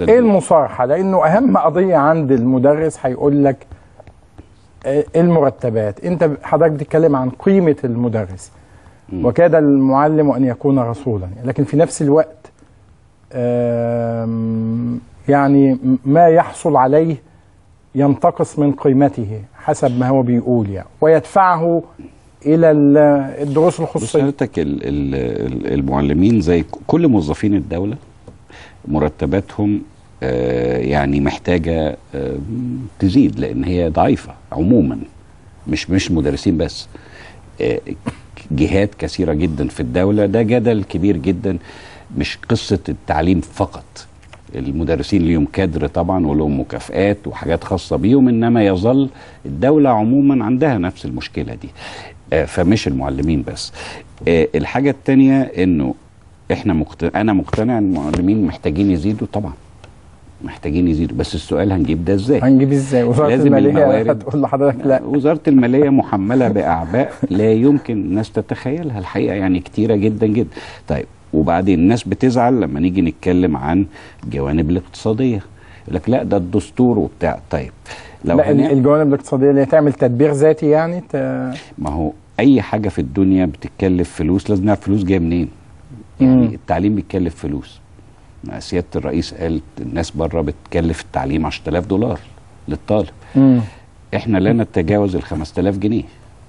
ايه المصارحه لانه اهم قضيه عند المدرس هيقول لك آه، المرتبات انت حضرتك بتتكلم عن قيمه المدرس وكاد المعلم ان يكون رسولا لكن في نفس الوقت آم، يعني ما يحصل عليه ينتقص من قيمته حسب ما هو بيقول يعني ويدفعه الى ال- الدروس بص الخصوصيه حضرتك ال- ال- المعلمين زي كل موظفين الدولة مرتباتهم آه، يعني محتاجة آه، تزيد لأن هي ضعيفة عموما مش مش مدرسين بس آه، جهات كثيرة جدا في الدولة ده جدل كبير جدا مش قصة التعليم فقط المدرسين ليهم كادر طبعا ولهم مكافآت وحاجات خاصة بيهم إنما يظل الدولة عموما عندها نفس المشكلة دي آه، فمش المعلمين بس آه، الحاجة التانية إنه إحنا مقتنع أنا مقتنع إن المعلمين محتاجين يزيدوا طبعا محتاجين يزيدوا بس السؤال هنجيب ده ازاي هنجيب ازاي وزاره لازم الماليه الموارد- هتقول لحضرتك لا وزارة المالية محملة بأعباء لا يمكن الناس تتخيلها الحقيقة يعني كتيرة جدا جدا طيب وبعدين الناس بتزعل لما نيجي نتكلم عن الجوانب الاقتصادية يقول لك لا ده الدستور وبتاع طيب لو لا هنعمل- الجوانب الاقتصاديه اللي هي تعمل تدبير ذاتي يعني ت... ما هو اي حاجه في الدنيا بتتكلف فلوس لازم نعرف فلوس جايه منين يعني مم. التعليم بيتكلف فلوس سياده الرئيس قال الناس بره بتكلف التعليم 10000 دولار للطالب مم. احنا لا نتجاوز ال 5000 جنيه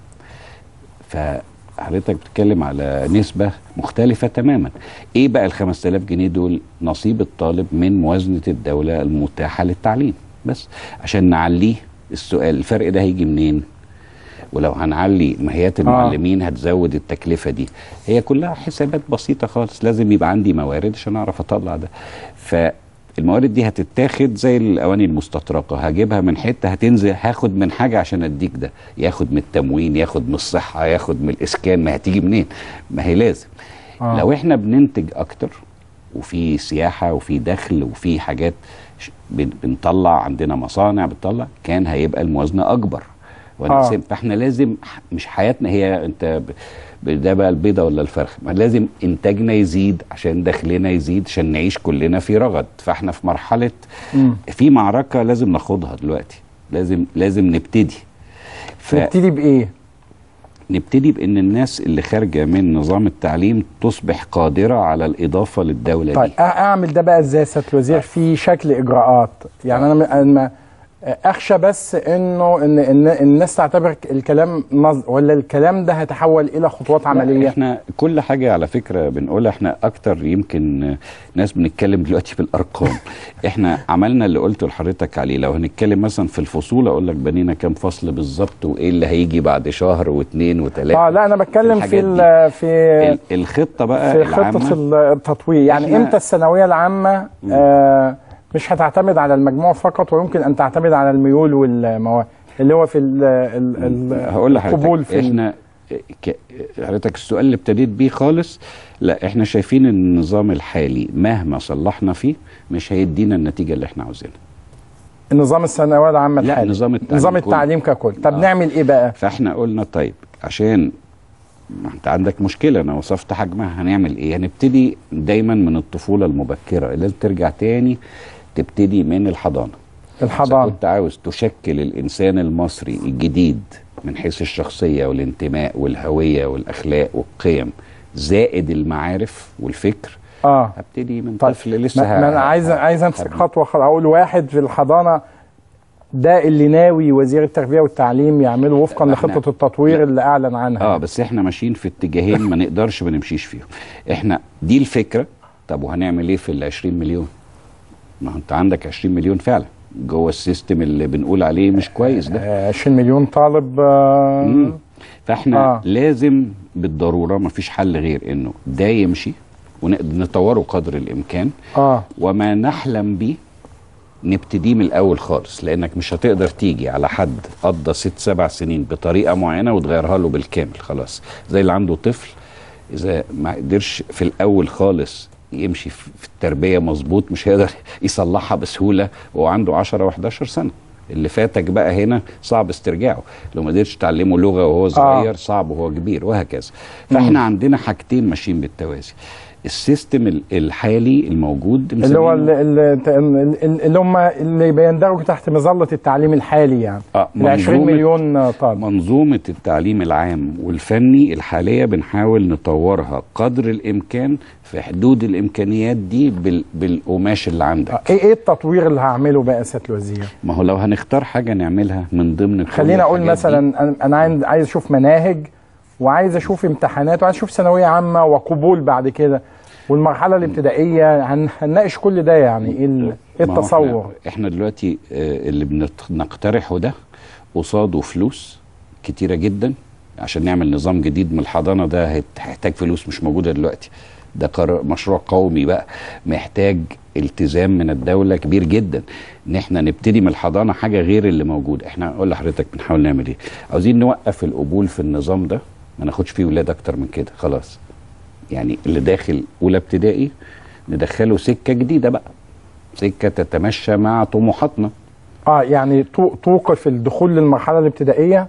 فحضرتك بتتكلم على نسبة مختلفة تماما ايه بقى ال 5000 جنيه دول نصيب الطالب من موازنة الدولة المتاحة للتعليم بس عشان نعليه السؤال الفرق ده هيجي منين ولو هنعلي ماهيات المعلمين هتزود التكلفة دي هي كلها حسابات بسيطة خالص لازم يبقى عندي موارد عشان اعرف اطلع ده فالموارد دي هتتاخد زي الاواني المستطرقة هجيبها من حتة هتنزل هاخد من حاجة عشان اديك ده ياخد من التموين ياخد من الصحة ياخد من الاسكان ما هتيجي منين ما هي لازم آه. آه. لو احنا بننتج اكتر وفي سياحة وفي دخل وفي حاجات ش- بن- بنطلع عندنا مصانع بتطلع كان هيبقى الموازنة اكبر ونقسم آه. فاحنا لازم ح- مش حياتنا هي انت ب- ب- ده بقى البيضة ولا الفرخ ما لازم انتاجنا يزيد عشان دخلنا يزيد عشان نعيش كلنا في رغد فاحنا في مرحلة مم. في معركة لازم ناخدها دلوقتي لازم لازم نبتدي ف... نبتدي بايه؟ نبتدي بان الناس اللي خارجه من نظام التعليم تصبح قادره على الاضافه للدوله طيب دي أ- اعمل ده بقى ازاي يا سياده الوزير في شكل اجراءات يعني انا م- انا اخشى بس انه ان إن الناس تعتبر الكلام نظ ولا الكلام ده هيتحول الى خطوات لا، عمليه احنا كل حاجه على فكره بنقولها احنا اكتر يمكن ناس بنتكلم دلوقتي بالارقام احنا عملنا اللي قلته لحضرتك عليه لو هنتكلم مثلا في الفصول اقول لك بنينا كام فصل بالظبط وايه اللي هيجي بعد شهر واثنين وثلاثه اه لا انا بتكلم في الحاجات ال- في ال- الخطه بقى في العامه خطه التطوير يعني إحنا- امتى الثانويه العامه آه مش هتعتمد على المجموع فقط ويمكن ان تعتمد على الميول والمواهب اللي هو في ال ال ال هقول القبول لحضرتك في ال- احنا ك- حضرتك السؤال اللي ابتديت بيه خالص لا احنا شايفين ان النظام الحالي مهما صلحنا فيه مش هيدينا النتيجه اللي احنا عاوزينها النظام الثانويه العامه لا الحالي نظام التعليم نظام كله. التعليم ككل طب آه. نعمل ايه بقى فاحنا قلنا طيب عشان ما انت عندك مشكله انا وصفت حجمها هنعمل ايه هنبتدي دايما من الطفوله المبكره لازم ترجع تاني تبتدي من الحضانه إذا الحضانه كنت عاوز تشكل الانسان المصري الجديد من حيث الشخصيه والانتماء والهويه والاخلاق والقيم زائد المعارف والفكر اه هبتدي من طيب طفل لسه ما, ما انا ه- عايز ه- عايز امسك هبني. خطوه خ- اقول واحد في الحضانه ده اللي ناوي وزير التربيه والتعليم يعمله وفقا لا، لخطه إحنا- التطوير اللي اعلن عنها اه بس احنا ماشيين في اتجاهين ما نقدرش ما نمشيش فيهم احنا دي الفكره طب وهنعمل ايه في ال 20 مليون ما هو انت عندك 20 مليون فعلا جوه السيستم اللي بنقول عليه مش كويس ده آه 20 مليون طالب آه مم. فاحنا آه. آه. لازم بالضروره ما فيش حل غير انه ده يمشي ونطوره قدر الامكان اه وما نحلم بيه نبتديه من الاول خالص لانك مش هتقدر تيجي على حد قضى ست سبع سنين بطريقه معينه وتغيرها له بالكامل خلاص زي اللي عنده طفل اذا ما قدرش في الاول خالص يمشي في في التربيه مظبوط مش هيقدر يصلحها بسهوله وهو عنده 10 و11 سنه اللي فاتك بقى هنا صعب استرجاعه لو ما قدرتش تعلمه لغه وهو صغير آه. صعب وهو كبير وهكذا فاحنا عندنا حاجتين ماشيين بالتوازي السيستم ال- الحالي الموجود اللي هو مسمينه- ال- ال- ال- اللي هم اللي بيندرجوا تحت مظله التعليم الحالي يعني آه، ال 20 منظومة- مليون طالب منظومة التعليم العام والفني الحالية بنحاول نطورها قدر الإمكان في حدود الإمكانيات دي بال... بالقماش اللي عندك آه، ايه ايه التطوير اللي هعمله بقى يا سياده الوزير؟ ما هو لو هنختار حاجة نعملها من ضمن كل خلينا اقول الحاجات دي، مثلا أنا- انا عايز عايز اشوف مناهج وعايز اشوف امتحانات وعايز اشوف ثانويه عامه وقبول بعد كده والمرحله الابتدائيه هن- هنناقش كل ده يعني ايه ال- إيه ما هو التصور؟ احنا, احنا دلوقتي آه، اللي بنت- بنقترحه ده قصاده فلوس كتيرة جدا عشان نعمل نظام جديد من الحضانة ده هيت- هيحتاج فلوس مش موجودة دلوقتي ده قرار مشروع قومي بقى محتاج التزام من الدولة كبير جدا ان احنا نبتدي من الحضانة حاجة غير اللي موجود احنا اقول لحضرتك بنحاول نعمل ايه عاوزين نوقف القبول في النظام ده ما ناخدش فيه ولاد اكتر من كده خلاص يعني اللي داخل اولى ابتدائي ندخله سكة جديدة بقى سكة تتمشى مع طموحاتنا اه يعني تو- توقف الدخول للمرحله الابتدائيه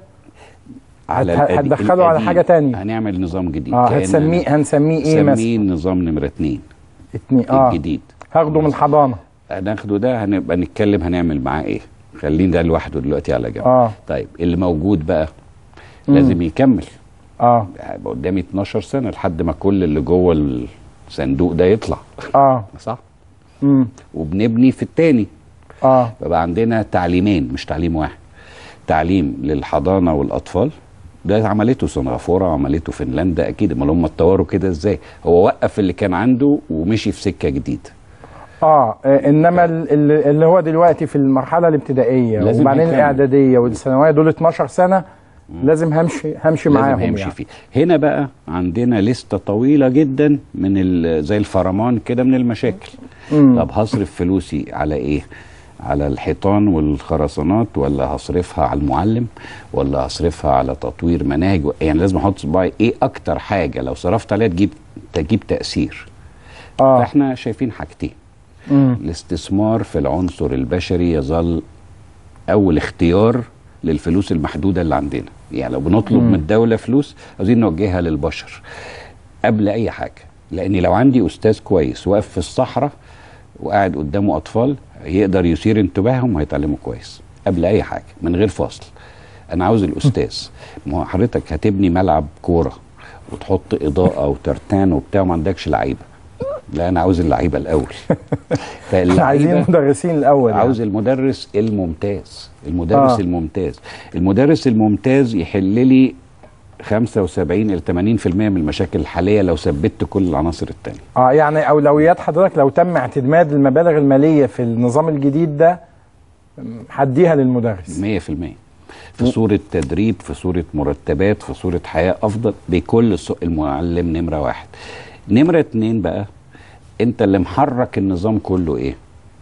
على هت- القدي- هتدخله على القديم. حاجة تانية. هنعمل نظام جديد اه كأن- هتسميه هنسميه ايه نسميه مثلا؟ نظام نمرة اتنين اتنين اه الجديد هاخده من الحضانه هناخده ده هنبقى نتكلم هنعمل معاه ايه خلينا ده لوحده دلوقتي على جنب اه طيب اللي موجود بقى مم. لازم يكمل اه هيبقى قدامي 12 سنة لحد ما كل اللي جوه الصندوق ده يطلع اه صح امم وبنبني في التاني اه فبقى عندنا تعليمين مش تعليم واحد تعليم للحضانه والاطفال ده عملته سنغافوره وعملته فنلندا اكيد امال هم اتطوروا كده ازاي هو وقف اللي كان عنده ومشي في سكه جديده اه آه، انما ال- ال- اللي هو دلوقتي في المرحله الابتدائيه لازم وبعدين هيكمل. الاعداديه والثانويه دول 12 سنه لازم همشي همشي لازم معاهم هيمشي يعني فيه هنا بقى عندنا لستة طويلة جدا من ال- زي الفرمان كده من المشاكل مم. طب هصرف فلوسي على ايه على الحيطان والخرسانات ولا هصرفها على المعلم ولا هصرفها على تطوير مناهج يعني لازم احط صباعي ايه اكتر حاجة لو صرفت عليها تجيب تجيب تأثير اه فاحنا شايفين حاجتين مم. الاستثمار في العنصر البشري يظل اول اختيار للفلوس المحدوده اللي عندنا يعني لو بنطلب مم. من الدوله فلوس عاوزين نوجهها للبشر قبل اي حاجه لاني لو عندي استاذ كويس واقف في الصحراء وقاعد قدامه اطفال يقدر يثير انتباههم وهيتعلموا كويس قبل اي حاجه من غير فاصل انا عاوز الاستاذ ما هو حضرتك هتبني ملعب كوره وتحط اضاءه وترتان وبتاع وما عندكش لعيبه لا انا عاوز اللعيبه الاول احنا عايزين مدرسين الاول يعني. عاوز المدرس الممتاز المدرس آه. آه. الممتاز المدرس الممتاز يحل لي 75 الى 80% من المشاكل الحاليه لو ثبت كل العناصر التانية اه يعني اولويات حضرتك لو تم اعتماد المبالغ الماليه في النظام الجديد ده م، هديها للمدرس 100% في صورة تدريب في صورة مرتبات في صورة حياة أفضل بكل سوء المعلم نمرة واحد نمرة اتنين بقى أنت اللي محرك النظام كله إيه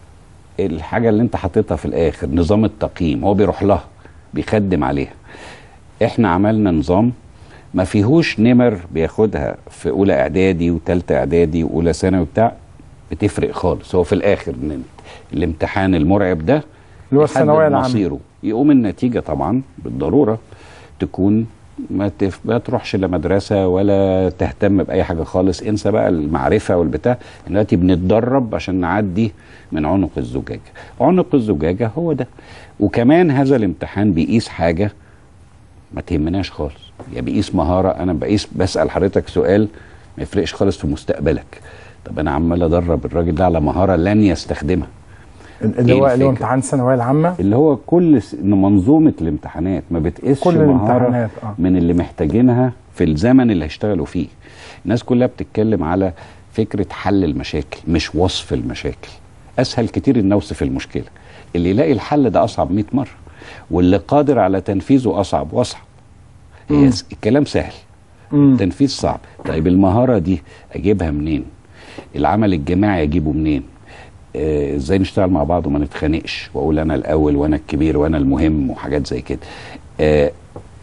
الحاجة اللي أنت حاططها في الآخر نظام التقييم هو بيروح لها بيخدم عليها احنا عملنا نظام ما فيهوش نمر بياخدها في اولى اعدادي وثالثه اعدادي واولى ثانوي وبتاع بتفرق خالص هو في الاخر إن الامتحان المرعب ده اللي هو يحدد الثانويه العامه مصيره يقوم النتيجه طبعا بالضروره تكون ما, تف... ما تروحش لا مدرسه ولا تهتم باي حاجه خالص انسى بقى المعرفه والبتاع دلوقتي بنتدرب عشان نعدي من عنق الزجاجه عنق الزجاجه هو ده وكمان هذا الامتحان بيقيس حاجه ما تهمناش خالص يعني بيقيس مهاره انا بقيس بسال حضرتك سؤال ما يفرقش خالص في مستقبلك طب انا عمال ادرب الراجل ده على مهاره لن يستخدمها اللي إيه هو اللي هو الفكرة؟ امتحان الثانويه العامه اللي هو كل س... إن منظومه الامتحانات ما بتقيسش كل مهاره الامتحانات اه من اللي محتاجينها في الزمن اللي هيشتغلوا فيه الناس كلها بتتكلم على فكره حل المشاكل مش وصف المشاكل اسهل كتير ان اوصف المشكله اللي يلاقي الحل ده اصعب 100 مره واللي قادر على تنفيذه اصعب واصعب هي مم. س- الكلام سهل مم. التنفيذ صعب طيب المهارة دي أجيبها منين العمل الجماعي أجيبه منين آه، ازاي نشتغل مع بعض وما نتخانقش واقول انا الاول وانا الكبير وانا المهم وحاجات زي كده آه،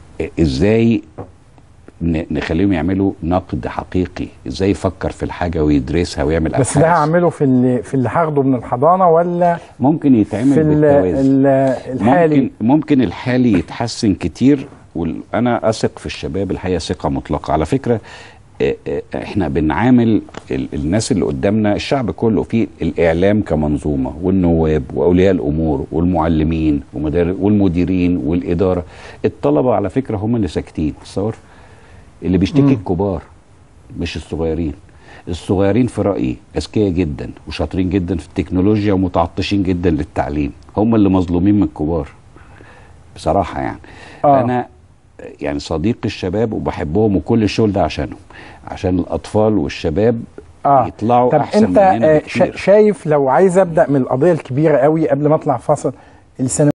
ازاي ن- نخليهم يعملوا نقد حقيقي ازاي يفكر في الحاجه ويدرسها ويعمل بس ده أبحاث. هعمله في اللي في اللي هاخده من الحضانه ولا ممكن يتعمل في ال- بالتوازي ال- الحالي ممكن ممكن الحالي يتحسن كتير وانا اثق في الشباب الحقيقه ثقه مطلقه على فكره آه، آه، احنا بنعامل ال- الناس اللي قدامنا الشعب كله في الاعلام كمنظومه والنواب واولياء الامور والمعلمين ومدار- والمديرين والاداره الطلبه على فكره هم اللي ساكتين تصور اللي بيشتكي الكبار مش الصغيرين الصغيرين في رايي اذكياء جدا وشاطرين جدا في التكنولوجيا ومتعطشين جدا للتعليم هم اللي مظلومين من الكبار بصراحه يعني آه. انا يعني صديق الشباب وبحبهم وكل الشغل ده عشانهم عشان الاطفال والشباب اه يطلعوا طب احسن انت مننا آه، بكتير شا- شايف لو عايز ابدا من القضيه الكبيره قوي قبل ما اطلع فاصل الثانويه